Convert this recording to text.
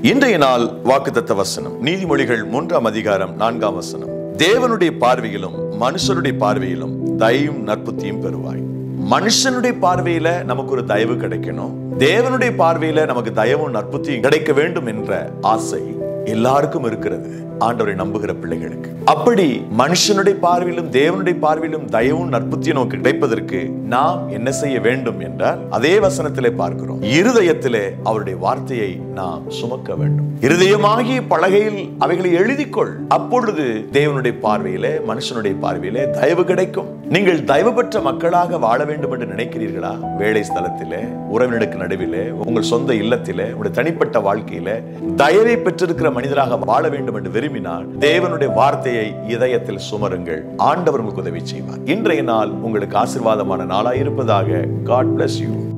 இன்றைய நாள் வாக்குத்தத்த வசனம் நீதிமொழிகள் மூன்றாம் அதிகாரம் நான்காம் வசனம் தேவனுடைய பார்வையிலும் மனுஷருடைய பார்வையிலும் தயவும் நற்புத்தியும் பெறுவாய் மனுஷனுடைய பார்வையில நமக்கு ஒரு தயவு கிடைக்கணும் தேவனுடைய பார்வையில நமக்கு தயவும் நற்புத்தியும் கிடைக்க வேண்டும் என்ற ஆசை எல்லாருக்கும் இருக்கிறது ஆண்டவரை நம்புகிற பிள்ளைகளுக்கு அப்படி மனுஷனுடைய பார்வையிலும் தேவனுடைய பார்வையிலும் தயவும் நற்புத்தியும் நமக்கு கிடைப்பதற்கு நாம் என்ன செய்ய வேண்டும் என்றால் அதே வசனத்திலே பார்க்கிறோம் இருதயத்திலே அவருடைய வார்த்தையை நாம் சுமக்க வேண்டும் இருதயமாகிய பலகையில் அவைகளை எழுதிக்கொள் அப்பொழுது தேவனுடைய பார்வையிலே மனுஷனுடைய பார்வையிலே தயவு கிடைக்கும் நீங்கள் தயவு பெற்ற மக்களாக வாழ வேண்டும் என்று நினைக்கிறீர்களா வேலை ஸ்தலத்திலே உறவினருக்கு நடுவிலே உங்கள் சொந்த இல்லத்திலே உங்களுடைய தனிப்பட்ட வாழ்க்கையில தயவை பெற்றிருக்கிற மனிதராக வாழ வேண்டும் என்று விரும்பினால் தேவனுடைய வார்த்தையை இதயத்தில் சுமருங்கள் ஆண்டவர் உங்களுக்கு உதவி செய்வார் இன்றைய நாள் உங்களுக்கு ஆசீர்வாதமான நாளாய் இருப்பதாக காட் bless யூ